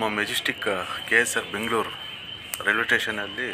ನಮ್ಮ Majestic K S R Bengaluru railway ಸ್ಟೇಷನಲ್ಲಿ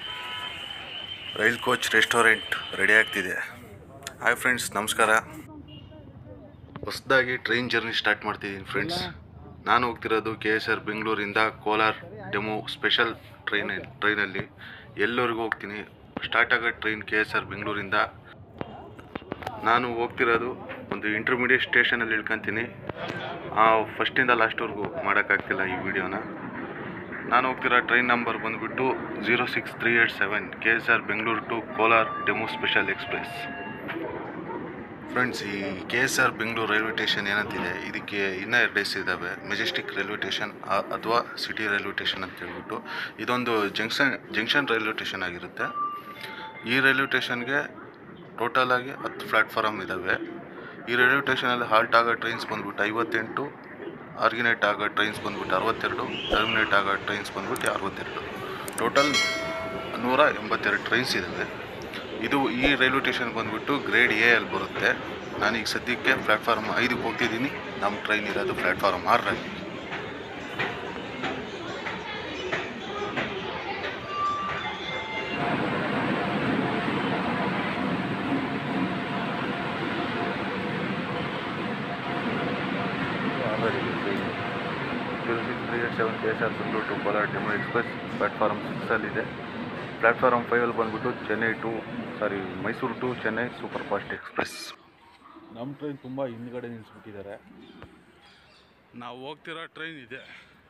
rail coach restaurant ready ಆಗ್ತಿದೆ ಹಾಯ್ ಫ್ರೆಂಡ್ಸ್ ನಮಸ್ಕಾರ ಹೊಸದಾಗಿ ಟ್ರೈನ್ ಜರ್ನಿ ಸ್ಟಾರ್ಟ್ ಮಾಡ್ತಿದ್ದೀನಿ ಫ್ರೆಂಡ್ಸ್ ನಾನು ಹೋಗ್ತಿರೋದು ಕೆ ಎಸ್ ಆರ್ ಬೆಂಗಳೂರಿಂದ ಕೋಲಾರ ಡೆಮೋ ಸ್ಪೆಷಲ್ ಟ್ರೈನ್ ಟ್ರೈನಲ್ಲಿ ಎಲ್ಲರಿಗೂ ಹೋಗ್ತೀನಿ ಸ್ಟಾರ್ಟ್ ಆಗೋ ಟ್ರೈನ್ ಕೆ ಎಸ್ ಆರ್ ಬೆಂಗಳೂರಿಂದ ನಾನು ಹೋಗ್ತಿರೋದು ಒಂದು ಇಂಟರ್ಮೀಡಿಯೇಟ್ ಸ್ಟೇಷನಲ್ಲಿ ಇಳ್ಕೊಂತೀನಿ ಫಸ್ಟಿಂದ ಲಾಸ್ಟ್ವರೆಗೂ ಮಾಡೋಕ್ಕಾಗ್ತಿಲ್ಲ ಈ ವಿಡಿಯೋನ ನಾನು ಹೋಗ್ತಿರೋ ಟ್ರೈನ್ ನಂಬರ್ ಬಂದುಬಿಟ್ಟು zero six three eight seven K S R Bengaluru to Kolar demo special express friends ಈ K S R Bengaluru railway station ಏನಂತಿದೆ ಇದಕ್ಕೆ ಇನ್ನೂ ಎರಡು ಡೇಸ್ ಇದ್ದಾವೆ ಮೆಜೆಸ್ಟಿಕ್ ರೈಲ್ವೆ ಸ್ಟೇಷನ್ ಅಥವಾ ಸಿಟಿ ರೈಲ್ವೆ ಸ್ಟೇಷನ್ ಅಂತ ಹೇಳ್ಬಿಟ್ಟು ಇದೊಂದು ಜಂಕ್ಷನ್ ಜಂಕ್ಷನ್ ರೈಲ್ವೆ ಸ್ಟೇಷನ್ ಆಗಿರುತ್ತೆ ಈ ರೈಲ್ವೆ ಸ್ಟೇಷನ್ಗೆ ಟೋಟಲ್ ಆಗಿ ಹತ್ತು ಪ್ಲ್ಯಾಟ್ಫಾರಮ್ ಇದ್ದಾವೆ ಈ ರೈಲ್ವೆ ಸ್ಟೇಷನಲ್ಲಿ ಹಾಲ್ಟ್ ಆಗೋ ಟ್ರೈನ್ಸ್ ಬಂದ್ಬಿಟ್ಟು ಐವತ್ತೆಂಟು ಆರ್ಗಿನೇಟ್ ಆಗೋ ಟ್ರೈನ್ಸ್ ಬಂದ್ಬಿಟ್ಟು ಅರವತ್ತೆರಡು ಟರ್ಮಿನೇಟ್ ಆಗೋ ಟ್ರೈನ್ಸ್ ಬಂದ್ಬಿಟ್ಟು ಅರವತ್ತೆರಡು ಟೋಟಲ್ ನೂರ ಎಂಬತ್ತೆರಡು ಟ್ರೈನ್ಸ್ ಇದ್ದಾವೆ ಇದು ಈ ರೈಲ್ವೆ ಸ್ಟೇಷನ್ ಬಂದ್ಬಿಟ್ಟು ಗ್ರೇಡ್ ಎ ಅಲ್ಲಿ ಬರುತ್ತೆ ನಾನೀಗ ಸದ್ಯಕ್ಕೆ ಪ್ಲ್ಯಾಟ್ಫಾರ್ಮ್ ಐದಕ್ಕೆ ಹೋಗ್ತಿದ್ದೀನಿ ನಮ್ಮ ಟ್ರೈನ್ ಇರೋದು ಪ್ಲ್ಯಾಟ್ಫಾರ್ಮ್ ಆರರಲ್ಲಿ ಆರರಲ್ಲಿ train zero six three eight seven K S R Bengaluru to Kolar demo express platform ಸಿಕ್ಸಲ್ಲಿದೆ ಪ್ಲ್ಯಾಟ್ಫಾರ್ಮ್ ಫೈವಲ್ಲಿ ಬಂದ್ಬಿಟ್ಟು Chennai to sorry Mysuru to Chennai super fast express ನಮ್ಮ ಟ್ರೈನ್ ತುಂಬ ಹಿಂದ್ಗಡೆ ನಿಲ್ಲಿಸ್ಬಿಟ್ಟಿದ್ದಾರೆ ನಾವು ಹೋಗ್ತಿರೋ ಟ್ರೈನ್ ಇದೆ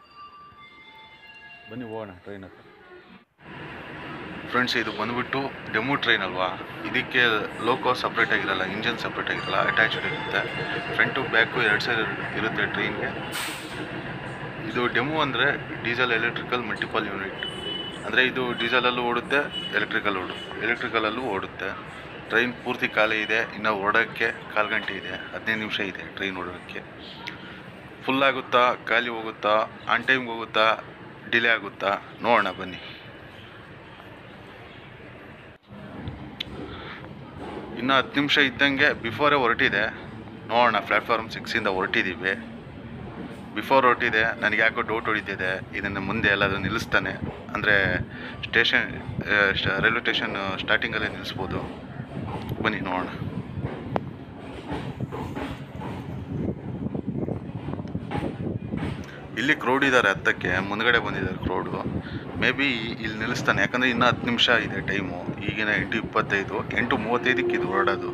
ಬನ್ನಿ ಹೋಗೋಣ ಟ್ರೈನ್ ಹತ್ರ ಫ್ರೆಂಡ್ಸ್ ಇದು ಬಂದ್ಬಿಟ್ಟು ಡೆಮೋ ಟ್ರೈನ್ ಅಲ್ವಾ ಇದಕ್ಕೆ ಲೋಕೋ ಸಪ್ರೇಟ್ ಆಗಿರಲ್ಲ ಇಂಜನ್ ಸಪ್ರೇಟ್ ಆಗಿರಲ್ಲ ಅಟ್ಯಾಚ್ಡ್ ಇರುತ್ತೆ ಫ್ರಂಟು ಬ್ಯಾಕು ಎರಡು ಸೈಡ್ ಇರುತ್ತೆ ಟ್ರೈನ್ಗೆ ಇದು ಡೆಮೋ ಅಂದರೆ ಡೀಸೆಲ್ ಎಲೆಕ್ಟ್ರಿಕಲ್ ಮಲ್ಟಿಪಲ್ ಯೂನಿಟ್ ಅಂದರೆ ಇದು ಡೀಸೆಲಲ್ಲೂ ಓಡುತ್ತೆ ಎಲೆಕ್ಟ್ರಿಕಲ್ ಓಡು ಎಲೆಕ್ಟ್ರಿಕಲಲ್ಲೂ ಓಡುತ್ತೆ ಟ್ರೈನ್ ಪೂರ್ತಿ ಖಾಲಿ ಇದೆ ಇನ್ನು ಓಡೋಕ್ಕೆ ಕಾಲು ಗಂಟೆ ಇದೆ ಹದಿನೈದು ನಿಮಿಷ ಇದೆ ಟ್ರೈನ್ ಓಡೋಕ್ಕೆ ಫುಲ್ ಆಗುತ್ತಾ ಖಾಲಿ ಹೋಗುತ್ತಾ ಆನ್ ಟೈಮ್ಗೆ ಹೋಗುತ್ತಾ ಡಿಲೇ ಆಗುತ್ತಾ ನೋಡೋಣ ಬನ್ನಿ ಇನ್ನು ಹತ್ತು ನಿಮಿಷ ಇದ್ದಂಗೆ ಬಿಫೋರೇ ಹೊರಟಿದೆ ನೋಡೋಣ ಪ್ಲ್ಯಾಟ್ಫಾರ್ಮ್ ಸಿಕ್ಸಿಂದ ಹೊರಟಿದ್ದೀವಿ ಬಿಫೋರ್ ಹೊರಟಿದೆ ನನಗೆ ಯಾಕೋ ಡೌಟ್ ಹೊಡಿತಿದೆ ಇದನ್ನು ಮುಂದೆ ಎಲ್ಲಾದರೂ ನಿಲ್ಲಿಸ್ತಾನೆ ಅಂದರೆ ಸ್ಟೇಷನ್ ರೈಲ್ವೆ ಸ್ಟೇಷನ್ ಸ್ಟಾರ್ಟಿಂಗಲ್ಲೇ ನಿಲ್ಲಿಸ್ಬೋದು ಬನ್ನಿ ನೋಡೋಣ ಇಲ್ಲಿ ಕ್ರೌಡ್ ಇದ್ದಾರೆ ಹತ್ತಕ್ಕೆ ಮುಂದ್ಗಡೆ ಬಂದಿದ್ದಾರೆ ಕ್ರೌಡು ಮೇ ಬಿ ಇಲ್ಲಿ ನಿಲ್ಲಿಸ್ತಾನೆ ಯಾಕಂದರೆ ಇನ್ನೂ ಹತ್ತು ನಿಮಿಷ ಇದೆ ಟೈಮು ಈಗಿನ ಎಂಟು ಇಪ್ಪತ್ತೈದು ಎಂಟು ಮೂವತ್ತೈದಕ್ಕೆ ಇದು ಹೊರಡೋದು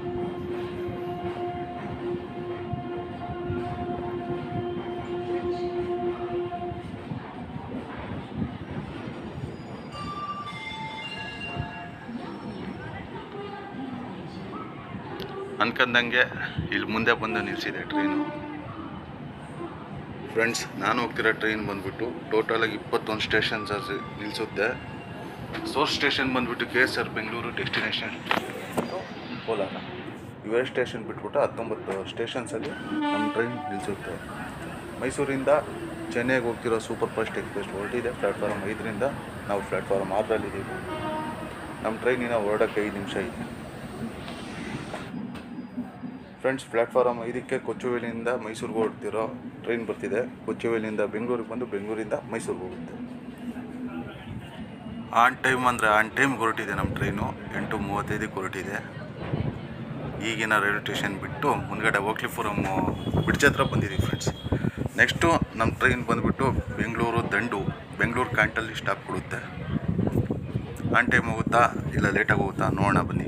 ಅನ್ಕಂದಂಗೆ ಇಲ್ಲಿ ಮುಂದೆ ಬಂದು ನಿಲ್ಲಿಸಿದೆ ಟ್ರೈನು ಫ್ರೆಂಡ್ಸ್ ನಾನು ಹೋಗ್ತಿರೋ ಟ್ರೈನ್ ಬಂದ್ಬಿಟ್ಟು ಟೋಟಲಾಗಿ ಇಪ್ಪತ್ತೊಂದು ಸ್ಟೇಷನ್ಸ್ ನಿಲ್ಲಿಸುತ್ತೆ ಸೋರ್ಸ್ ಸ್ಟೇಷನ್ ಬಂದ್ಬಿಟ್ಟು K S R Bengaluru destination Kolar ಇವೆರಡು ಸ್ಟೇಷನ್ ಬಿಟ್ಬಿಟ್ಟು ಹತ್ತೊಂಬತ್ತು ಸ್ಟೇಷನ್ಸಲ್ಲಿ ನಮ್ಮ ಟ್ರೈನ್ ನಿಲ್ಲಿಸುತ್ತೆ ಮೈಸೂರಿಂದ ಚೆನ್ನೈಗೆ ಹೋಗ್ತಿರೋ ಸೂಪರ್ ಫಾಸ್ಟ್ ಎಕ್ಸ್ಪ್ರೆಸ್ ಹೊರಟಿದೆ ಪ್ಲ್ಯಾಟ್ಫಾರ್ಮ್ ಐದರಿಂದ ನಾವು ಪ್ಲ್ಯಾಟ್ಫಾರ್ಮ್ ಆರರಲ್ಲಿದ್ದೀವಿ ನಮ್ಮ ಟ್ರೈನಿನ ಹೊರಡೋಕ್ಕೆ ಐದು ನಿಮಿಷ ಇದೆ ಫ್ರೆಂಡ್ಸ್ ಪ್ಲ್ಯಾಟ್ಫಾರ್ಮ್ ಐದಕ್ಕೆ ಕೊಚ್ಚುವೇಲಿಯಿಂದ ಮೈಸೂರಿಗೆ ಹೊರಡ್ತಿರೋ ಟ್ರೈನ್ ಬರ್ತಿದೆ ಕೊಚ್ಚುವೇಲಿಯಿಂದ ಬೆಂಗಳೂರಿಗೆ ಬಂದು ಬೆಂಗಳೂರಿಂದ ಮೈಸೂರಿಗೆ ಹೋಗುತ್ತೆ ಆನ್ ಟೈಮ್ ಅಂದರೆ ಆನ್ ಟೈಮ್ಗೆ ಹೊರಟಿದೆ ನಮ್ಮ ಟ್ರೈನು ಎಂಟು ಮೂವತ್ತೈದಕ್ಕೆ ಹೊರಟಿದೆ ಈಗಿನ ರೈಲ್ವೆ ಸ್ಟೇಷನ್ ಬಿಟ್ಟು ಮುಂದ್ಗಡೆ ಓಕ್ಲಿಪುರಮ್ ಬ್ರಿಡ್ಜ್ ಹತ್ರ ಬಂದಿದ್ದೀವಿ ಫ್ರೆಂಡ್ಸ್ ನೆಕ್ಸ್ಟು ನಮ್ಮ ಟ್ರೈನ್ ಬಂದುಬಿಟ್ಟು ಬೆಂಗಳೂರು ದಂಡು ಬೆಂಗಳೂರು ಕ್ಯಾಂಟಲ್ಲಿ ಸ್ಟಾಪ್ ಕೊಡುತ್ತೆ ಆನ್ ಟೈಮ್ ಹೋಗುತ್ತಾ ಇಲ್ಲ ಲೇಟಾಗಿ ಹೋಗುತ್ತಾ ನೋಡೋಣ ಬನ್ನಿ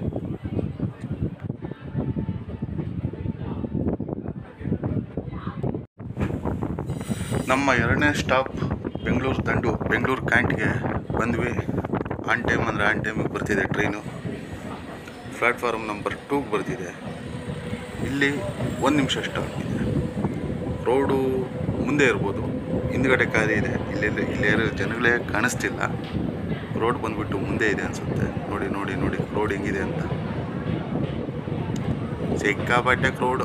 ನಮ್ಮ ಎರಡನೇ ಸ್ಟಾಪ್ ಬೆಂಗಳೂರು ದಂಡು ಬೆಂಗಳೂರು ಕ್ಯಾಂಟ್ಗೆ ಬಂದ್ವಿ ಆನ್ ಟೈಮ್ ಅಂದರೆ ಆನ್ ಟೈಮಿಗೆ ಬರ್ತಿದೆ ಟ್ರೈನು ಪ್ಲ್ಯಾಟ್ಫಾರ್ಮ್ ನಂಬರ್ ಟೂಗೆ ಬರ್ತಿದೆ ಇಲ್ಲಿ ಒಂದು ನಿಮಿಷ ಸ್ಟಾಪ್ ಇದೆ ರೋಡು ಮುಂದೆ ಇರ್ಬೋದು ಹಿಂದ್ಗಡೆ ಖಾಲಿ ಇದೆ ಇಲ್ಲಿ ಇಲ್ಲಿ ಜನಗಳೇ ಕಾಣಿಸ್ತಿಲ್ಲ ರೋಡ್ ಬಂದ್ಬಿಟ್ಟು ಮುಂದೆ ಇದೆ ಅನಿಸುತ್ತೆ ನೋಡಿ ನೋಡಿ ನೋಡಿ ರೋಡ್ ಹೆಂಗಿದೆ ಅಂತ ಸಿಕ್ಕಾಪಟ್ಟೆ ಕ್ರೌಡು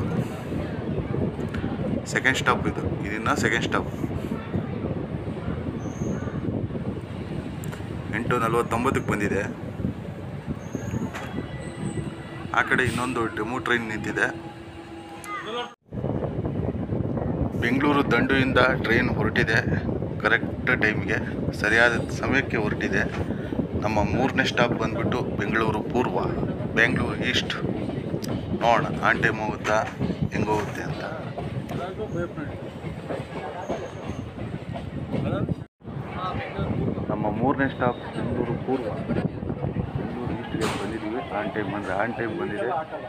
ಸೆಕೆಂಡ್ ಸ್ಟಾಪ್ ಇದು ಇದನ್ನ ಸೆಕೆಂಡ್ ಸ್ಟಾಪ್ ಎಂಟು ನಲ್ವತ್ತೊಂಬತ್ತಕ್ಕೆ ಬಂದಿದೆ ಆ ಕಡೆ ಇನ್ನೊಂದು ಡೆಮೋ ಟ್ರೈನ್ ನಿಂತಿದೆ ಬೆಂಗಳೂರು ದಂಡುಯಿಂದ ಟ್ರೈನ್ ಹೊರಟಿದೆ ಕರೆಕ್ಟ್ ಟೈಮ್ಗೆ ಸರಿಯಾದ ಸಮಯಕ್ಕೆ ಹೊರಟಿದೆ ನಮ್ಮ ಮೂರನೇ ಸ್ಟಾಪ್ ಬಂದ್ಬಿಟ್ಟು ಬೆಂಗಳೂರು ಪೂರ್ವ ಬೆಂಗಳೂರು ಈಸ್ಟ್ ನೋಡೋಣ ಆನ್ ಟೈಮ್ ಹೋಗುತ್ತಾ ಹೆಂಗೋಗುತ್ತೆ ಅಂತ ನಮ್ಮ ಮೂರನೇ ಸ್ಟಾಪ್ ಬೆಂಗಳೂರು ಪೂರ್ವ ಬೆಂಗಳೂರು ಈಸ್ಟ್ಗೆ ಬಂದಿದ್ದೀವಿ ಆನ್ ಟೈಮ್ ಅಂದರೆ ಆನ್ ಟೈಮ್ ಬಂದಿದೆ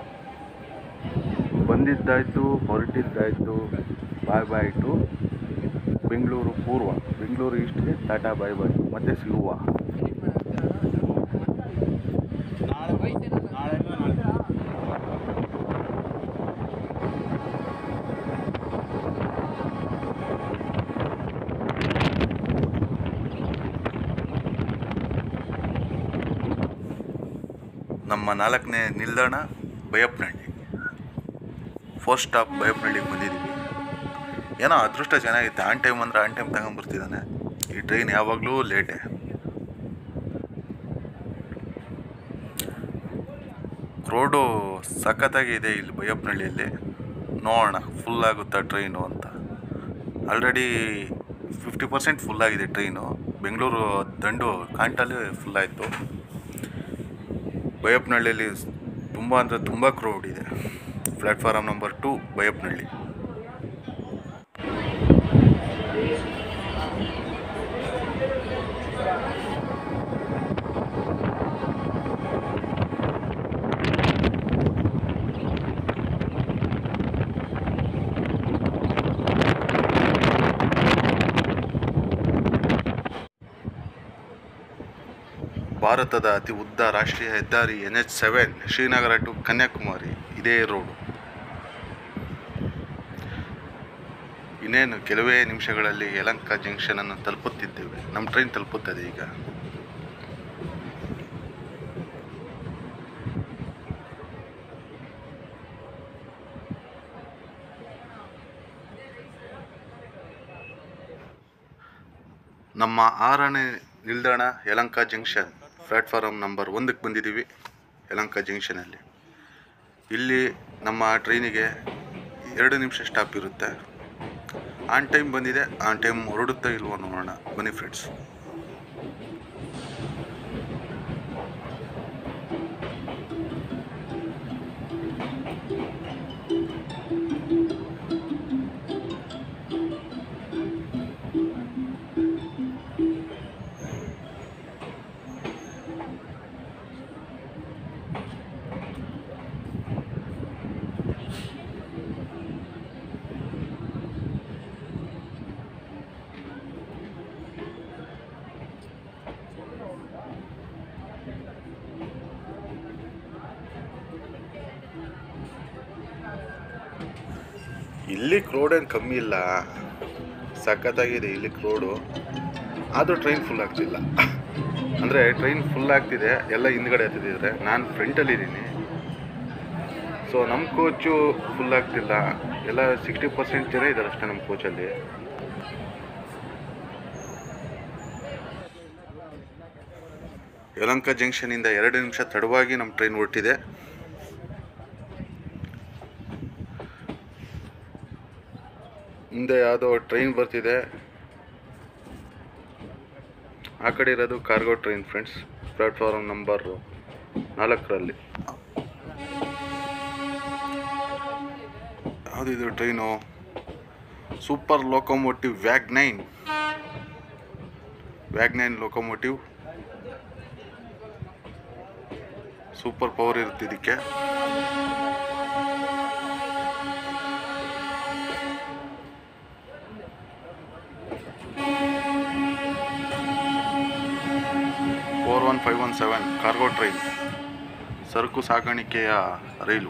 ಬಂದಿದ್ದಾಯಿತು ಹೊರಟಿದ್ದಾಯಿತು ಬಾಯ್ ಬಾಯ್ ಟು ಬೆಂಗಳೂರು ಪೂರ್ವ ಬೆಂಗಳೂರು ಈಸ್ಟ್ಗೆ ಟಾಟಾ ಬಾಯ್ ಬಾಯ್ ಮತ್ತು ಸಿಗುವ ನಮ್ಮ ನಾಲ್ಕನೇ ನಿಲ್ದಾಣ ಬೈಯಪ್ಪನಹಳ್ಳಿ ಫಸ್ಟ್ ಸ್ಟಾಪ್ ಬೈಯಪ್ಪನಹಳ್ಳಿಗೆ ಬಂದಿದ್ದೀವಿ ಏನೋ ಅದೃಷ್ಟ ಚೆನ್ನಾಗಿತ್ತು ಆನ್ ಟೈಮ್ ಅಂದರೆ ಆನ್ ಟೈಮ್ ತಗೊಂಬರ್ತಿದ್ದಾನೆ ಈ ಟ್ರೈನ್ ಯಾವಾಗಲೂ ಲೇಟೇ ರೋಡು ಸಖತ್ತಾಗಿ ಇದೆ ಇಲ್ಲಿ ಬೈಯಪ್ಪನಹಳ್ಳಿಯಲ್ಲಿ ನೋಡೋಣ ಫುಲ್ ಆಗುತ್ತಾ ಟ್ರೈನು ಅಂತ ಆಲ್ರೆಡಿ ಫಿಫ್ಟಿ ಪರ್ಸೆಂಟ್ ಫುಲ್ ಆಗಿದೆ ಟ್ರೈನು ಬೆಂಗಳೂರು ದಂಡು ಕಾಂಟಲ್ಲಿ ಫುಲ್ ಆಯಿತು ಬೈಯಪ್ಪನಹಳ್ಳಿಯಲ್ಲಿ ತುಂಬ ಅಂದರೆ ತುಂಬ ಕ್ರೌಡ್ ಇದೆ ಪ್ಲ್ಯಾಟ್ಫಾರಮ್ ನಂಬರ್ ಟು ಬೈಯಪ್ಪನಹಳ್ಳಿ ಭಾರತದ ಅತಿ ಉದ್ದ ರಾಷ್ಟ್ರೀಯ ಹೆದ್ದಾರಿ N H seven Srinagar to Kanyakumari ಇದೇ ರೋಡು ಇನ್ನೇನು ಕೆಲವೇ ನಿಮಿಷಗಳಲ್ಲಿ ಯಲಂಕ ಜಂಕ್ಷನನ್ನು ತಲುಪುತ್ತಿದ್ದೇವೆ ನಮ್ಮ ಟ್ರೈನ್ ತಲುಪುತ್ತದೆ ಈಗ ನಮ್ಮ ಆರನೇ ನಿಲ್ದಾಣ ಯಲಂಕ ಜಂಕ್ಷನ್ ಪ್ಲ್ಯಾಟ್ಫಾರಮ್ ನಂಬರ್ ಒಂದಕ್ಕೆ ಬಂದಿದ್ದೀವಿ ಯಲಂಕ ಜಂಕ್ಷನಲ್ಲಿ ಇಲ್ಲಿ ನಮ್ಮ ಟ್ರೈನಿಗೆ ಎರಡು ನಿಮಿಷ ಸ್ಟಾಪ್ ಇರುತ್ತೆ ಆನ್ ಟೈಮ್ ಬಂದಿದೆ ಆನ್ ಟೈಮ್ ಹೊರಡುತ್ತಾ ಇಲ್ವೋ ನೋಡೋಣ ಬನ್ನಿ ಫ್ರೆಂಡ್ಸ್ ಇಲ್ಲಿ ಕ್ರೌಡ್ ಏನು ಕಮ್ಮಿ ಇಲ್ಲ ಸಖತ್ತಾಗಿದೆ ಇಲ್ಲಿ ಕ್ರೌಡು ಆದರೂ ಟ್ರೈನ್ ಫುಲ್ ಆಗ್ತಿಲ್ಲ ಅಂದರೆ ಟ್ರೈನ್ ಫುಲ್ ಆಗ್ತಿದೆ ಎಲ್ಲ ಹಿಂದ್ಗಡೆ ಹತ್ತಿದ್ರೆ ನಾನು ಫ್ರಂಟಲ್ಲಿದ್ದೀನಿ ಸೊ ನಮ್ಮ ಕೋಚು ಫುಲ್ ಆಗ್ತಿಲ್ಲ ಎಲ್ಲ ಸಿಕ್ಸ್ಟಿ ಪರ್ಸೆಂಟ್ ಜನ ಇದ್ದಾರೆ ಅಷ್ಟೇ ನಮ್ಮ ಕೋಚಲ್ಲಿ ಯಲಂಕ ಜಂಕ್ಷನಿಂದ ಎರಡು ನಿಮಿಷ ತಡವಾಗಿ ನಮ್ಮ ಟ್ರೈನ್ ಹೊರಟಿದೆ ಮುಂದೆ ಯಾವುದೋ ಟ್ರೈನ್ ಬರ್ತಿದೆ ಆ ಕಡೆ ಇರೋದು cargo train friends platform number ನಾಲ್ಕರಲ್ಲಿ ಯಾವುದಿದು train super locomotive ವ್ಯಾಗ್ nine ವ್ಯಾಗ್ nine locomotive super power ಇರುತ್ತೆ ಇದಕ್ಕೆ four one five one seven cargo train ಸರಕು ಸಾಗಾಣಿಕೆಯ ರೈಲು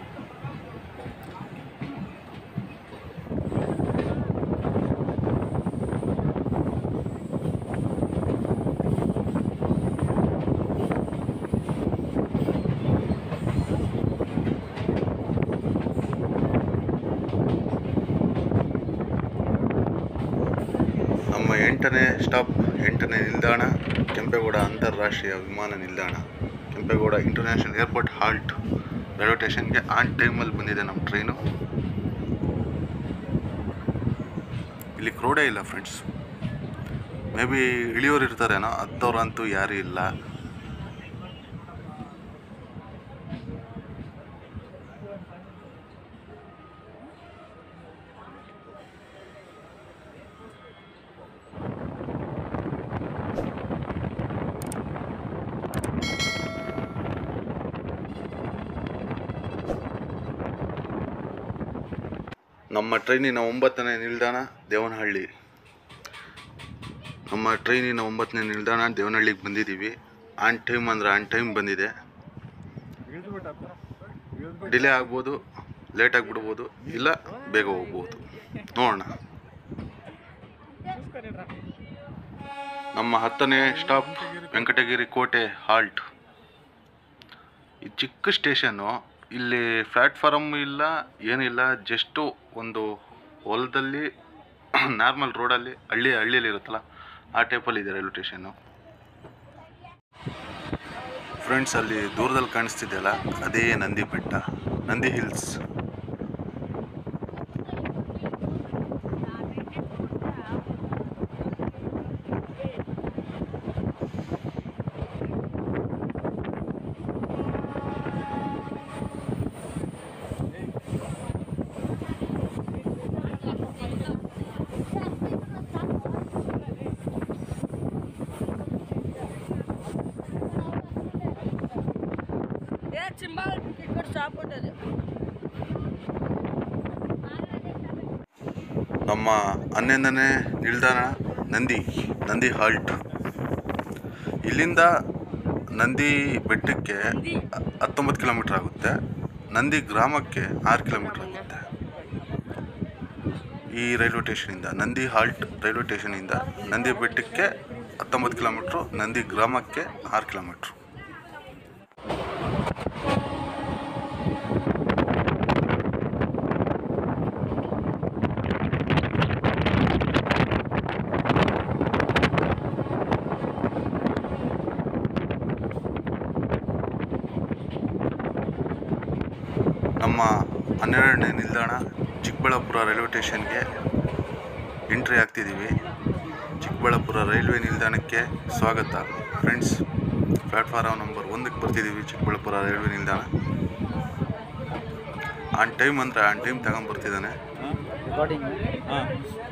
ನಮ್ಮ ಎಂಟನೇ ಸ್ಟಾಪ್ ಎಂಟನೇ ನಿಲ್ದಾಣ ಕೆಂಪೇಗೌಡ ಅಂತಾರಾಷ್ಟ್ರೀಯ ವಿಮಾನ ನಿಲ್ದಾಣ Kempegowda international airport halt railway ಸ್ಟೇಷನ್ಗೆ ಆನ್ ಟೈಮಲ್ಲಿ ಬಂದಿದೆ ನಮ್ಮ ಟ್ರೈನು ಇಲ್ಲಿ ಕ್ರೌಡೇ ಇಲ್ಲ ಫ್ರೆಂಡ್ಸ್ ಮೇ ಬಿ ಇಳಿಯೋರು ಇರ್ತಾರೇನೋ ಅಂಥವ್ರಂತೂ ಯಾರೂ ಇಲ್ಲ ನಮ್ಮ ಟ್ರೈನಿನ ಒಂಬತ್ತನೇ ನಿಲ್ದಾಣ ದೇವನಹಳ್ಳಿ ನಮ್ಮ ಟ್ರೈನಿನ ಒಂಬತ್ತನೇ ನಿಲ್ದಾಣ ದೇವನಹಳ್ಳಿಗೆ ಬಂದಿದ್ದೀವಿ ಆನ್ ಟೈಮ್ ಅಂದ್ರೆ ಆನ್ ಟೈಮ್ ಬಂದಿದೆ ಡಿಲೇ ಆಗ್ಬೋದು ಲೇಟ್ ಆಗಿಬಿಡ್ಬೋದು ಇಲ್ಲ ಬೇಗ ಹೋಗ್ಬೋದು ನೋಡೋಣ ನಮ್ಮ ಹತ್ತನೇ ಸ್ಟಾಪ್ ವೆಂಕಟಗಿರಿ ಕೋಟೆ ಹಾಲ್ಟ್ ಈ ಚಿಕ್ಕ ಸ್ಟೇಷನ್ನು ಇಲ್ಲಿ ಪ್ಲ್ಯಾಟ್ಫಾರಮ್ ಇಲ್ಲ ಏನಿಲ್ಲ ಜಸ್ಟು ಒಂದು ಹೊಲದಲ್ಲಿ ನಾರ್ಮಲ್ ರೋಡಲ್ಲಿ ಹಳ್ಳಿ ಹಳ್ಳಿಯಲ್ಲಿ ಇರುತ್ತಲ್ಲ ಆ ಟೈಪಲ್ಲಿ ಇದೆ ರೈಲ್ವೆ ಸ್ಟೇಷನ್ನು ಫ್ರೆಂಡ್ಸ್ ಅಲ್ಲಿ ದೂರದಲ್ಲಿ ಕಾಣಿಸ್ತಿದೆಯಲ್ಲ ಅದೇ ನಂದಿ ಬೆಟ್ಟ ನಂದಿ ಹಿಲ್ಸ್ ఏ చింబాల్ ఇక్కడ షాప్ ఉంటుంది ನಮ್ಮ ಹನ್ನೊಂದನೇ ನಿಲ್ದಾಣ ನಂದಿ ನಂದಿ ಹಾಲ್ಟ್ ಇಲ್ಲಿಂದ ನಂದಿ ಬೆಟ್ಟಕ್ಕೆ ಹ- ಹತ್ತೊಂಬತ್ತು ಕಿಲೋಮೀಟ್ರ್ ಆಗುತ್ತೆ ನಂದಿ ಗ್ರಾಮಕ್ಕೆ ಆರು ಕಿಲೋಮೀಟ್ರ್ ಆಗುತ್ತೆ ಈ ರೈಲ್ವೆ ಸ್ಟೇಷನಿಂದ ನಂದಿ ಹಾಲ್ಟ್ ರೈಲ್ವೆ ಸ್ಟೇಷನಿಂದ ನಂದಿ ಬೆಟ್ಟಕ್ಕೆ ಹತ್ತೊಂಬತ್ತು ಕಿಲೋಮೀಟ್ರು ನಂದಿ ಗ್ರಾಮಕ್ಕೆ ಆರು ಕಿಲೋಮೀಟ್ರು ನಮ್ಮ ಹನ್ನೆರಡನೇ ನಿಲ್ದಾಣ ಚಿಕ್ಕಬಳ್ಳಾಪುರ ರೈಲ್ವೆ ಸ್ಟೇಷನ್ಗೆ ಎಂಟ್ರಿ ಆಗ್ತಿದ್ದೀವಿ ಚಿಕ್ಕಬಳ್ಳಾಪುರ ರೈಲ್ವೆ ನಿಲ್ದಾಣಕ್ಕೆ ಸ್ವಾಗತ ಫ್ರೆಂಡ್ಸ್ ಪ್ಲ್ಯಾಟ್ಫಾರಮ್ ನಂಬರ್ ಒಂದಕ್ಕೆ ಬರ್ತಿದ್ದೀವಿ ಚಿಕ್ಕಬಳ್ಳಾಪುರ ರೈಲ್ವೆ ನಿಲ್ದಾಣ ಆನ್ ಟೈಮ್ ಅಂದರೆ ಆನ್ ಟೈಮ್ ತಗೊಂಬರ್ತಿದ್ದಾನೆ ರೆಕಾರ್ಡಿಂಗ್ ಹಾಂ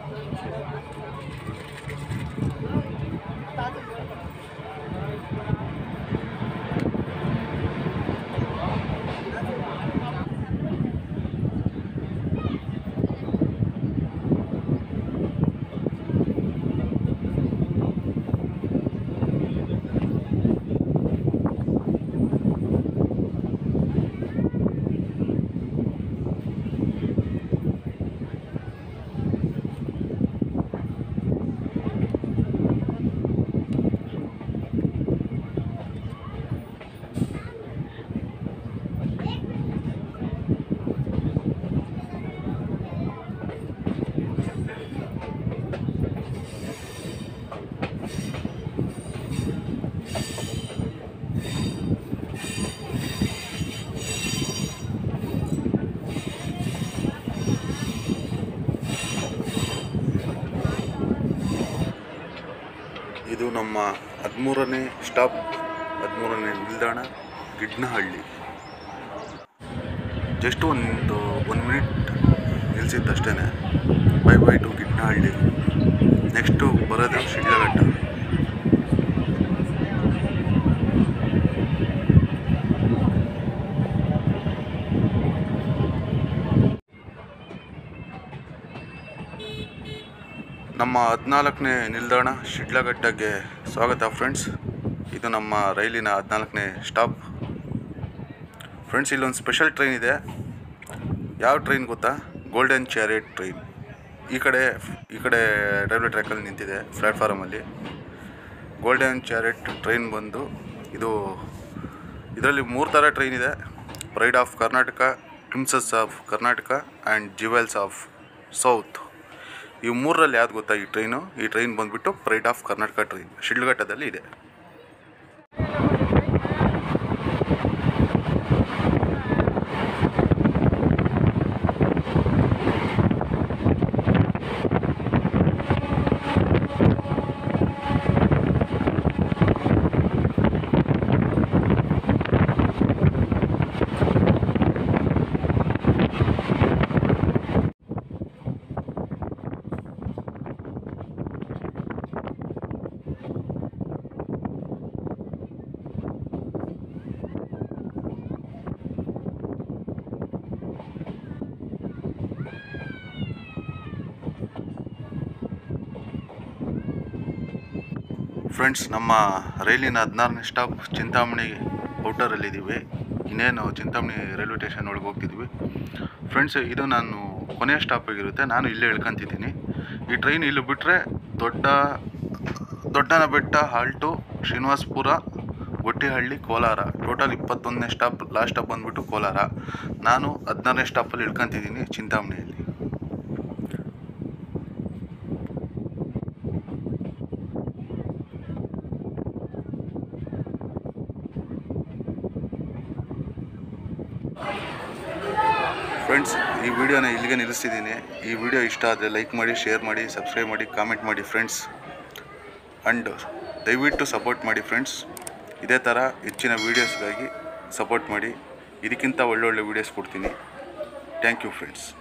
ಇದು ನಮ್ಮ ಹದಿಮೂರನೇ ಸ್ಟಾಪ್ ಹದಿಮೂರನೇ ನಿಲ್ದಾಣ ಗಿಡ್ನಹಳ್ಳಿ ಜಸ್ಟ್ ಒಂದು ಒನ್ ಮಿನಿಟ್ ನಿಲ್ಸಿದ್ದಷ್ಟೇ bye bye to Gidnahalli next ಬರೋದು ಶಿಡ್ಲಘಟ್ಟ ನಮ್ಮ ಹದಿನಾಲ್ಕನೇ ನಿಲ್ದಾಣ ಶಿಡ್ಲಘಟ್ಟಗೆ ಸ್ವಾಗತ ಫ್ರೆಂಡ್ಸ್ ಇದು ನಮ್ಮ ರೈಲಿನ ಹದಿನಾಲ್ಕನೇ ಸ್ಟಾಪ್ ಫ್ರೆಂಡ್ಸ್ ಇಲ್ಲೊಂದು ಸ್ಪೆಷಲ್ ಟ್ರೈನ್ ಇದೆ ಯಾವ ಟ್ರೈನ್ ಗೊತ್ತಾ ಗೋಲ್ಡನ್ ಚಾರಿಯಟ್ ಟ್ರೈನ್ ಈ ಕಡೆ ಈ ಕಡೆ ರೈಲ್ವೆ ಟ್ರ್ಯಾಕಲ್ಲಿ ನಿಂತಿದೆ ಪ್ಲ್ಯಾಟ್ಫಾರಮಲ್ಲಿ ಗೋಲ್ಡನ್ ಚಾರಿಯಟ್ ಟ್ರೈನ್ ಬಂದು ಇದು ಇದರಲ್ಲಿ ಮೂರು ಥರ ಟ್ರೈನ್ ಇದೆ pride of Karnataka princess of Karnataka and jewels of South ಈ ಮೂರರಲ್ಲಿ ಯಾವ್ದು ಗೊತ್ತಾ ಈ ಟ್ರೈನು ಈ ಟ್ರೈನ್ ಬಂದುಬಿಟ್ಟು ಪ್ರೈಡ್ ಆಫ್ ಕರ್ನಾಟಕ ಟ್ರೈನ್ ಶಿಡ್ಲಘಟ್ಟದಲ್ಲಿ ಇದೆ ಫ್ರೆಂಡ್ಸ್ ನಮ್ಮ ರೈಲಿನ ಹದಿನಾರನೇ ಸ್ಟಾಪ್ ಚಿಂತಾಮಣಿ ಔಟರಲ್ಲಿದ್ದೀವಿ ಇನ್ನೇನು ಚಿಂತಾಮಣಿ ರೈಲ್ವೆ ಸ್ಟೇಷನ್ ಒಳಗೆ ಹೋಗ್ತಿದ್ವಿ ಫ್ರೆಂಡ್ಸ್ ಇದು ನಾನು ಕೊನೆಯ ಸ್ಟಾಪ್ ಆಗಿರುತ್ತೆ ನಾನು ಇಲ್ಲೇ ಇಳ್ಕೊಂತಿದ್ದೀನಿ ಈ ಟ್ರೈನ್ ಇಲ್ಲಿ ಬಿಟ್ಟರೆ ದೊಡ್ಡ ದೊಡ್ಡನ ಬೆಟ್ಟ ಹಾಲ್ಟು ಶ್ರೀನಿವಾಸಪುರ ಗೊಟ್ಟಿಹಳ್ಳಿ ಕೋಲಾರ ಟೋಟಲ್ ಇಪ್ಪತ್ತೊಂದನೇ ಸ್ಟಾಪ್ ಲಾಸ್ಟ್ ಸ್ಟಾಪ್ ಬಂದುಬಿಟ್ಟು ಕೋಲಾರ ನಾನು ಹದಿನಾರನೇ ಸ್ಟಾಪಲ್ಲಿ ಇಳ್ಕೊಂತಿದ್ದೀನಿ ಚಿಂತಾಮಣಿಯಲ್ಲಿ ಫ್ರೆಂಡ್ಸ್ ಈ ವಿಡಿಯೋನ ಇಲ್ಲಿಗೆ ನಿಲ್ಲಿಸ್ತಿದ್ದೀನಿ ಈ ವಿಡಿಯೋ ಇಷ್ಟ ಆದರೆ ಲೈಕ್ ಮಾಡಿ ಶೇರ್ ಮಾಡಿ ಸಬ್ಸ್ಕ್ರೈಬ್ ಮಾಡಿ ಕಾಮೆಂಟ್ ಮಾಡಿ ಫ್ರೆಂಡ್ಸ್ ಆ್ಯಂಡ್ ದಯವಿಟ್ಟು ಸಪೋರ್ಟ್ ಮಾಡಿ ಫ್ರೆಂಡ್ಸ್ ಇದೇ ಥರ ಹೆಚ್ಚಿನ ವೀಡಿಯೋಸ್ಗಾಗಿ ಸಪೋರ್ಟ್ ಮಾಡಿ ಇದಕ್ಕಿಂತ ಒಳ್ಳೊಳ್ಳೆ ವೀಡಿಯೋಸ್ ಕೊಡ್ತೀನಿ ಥ್ಯಾಂಕ್ ಯು ಫ್ರೆಂಡ್ಸ್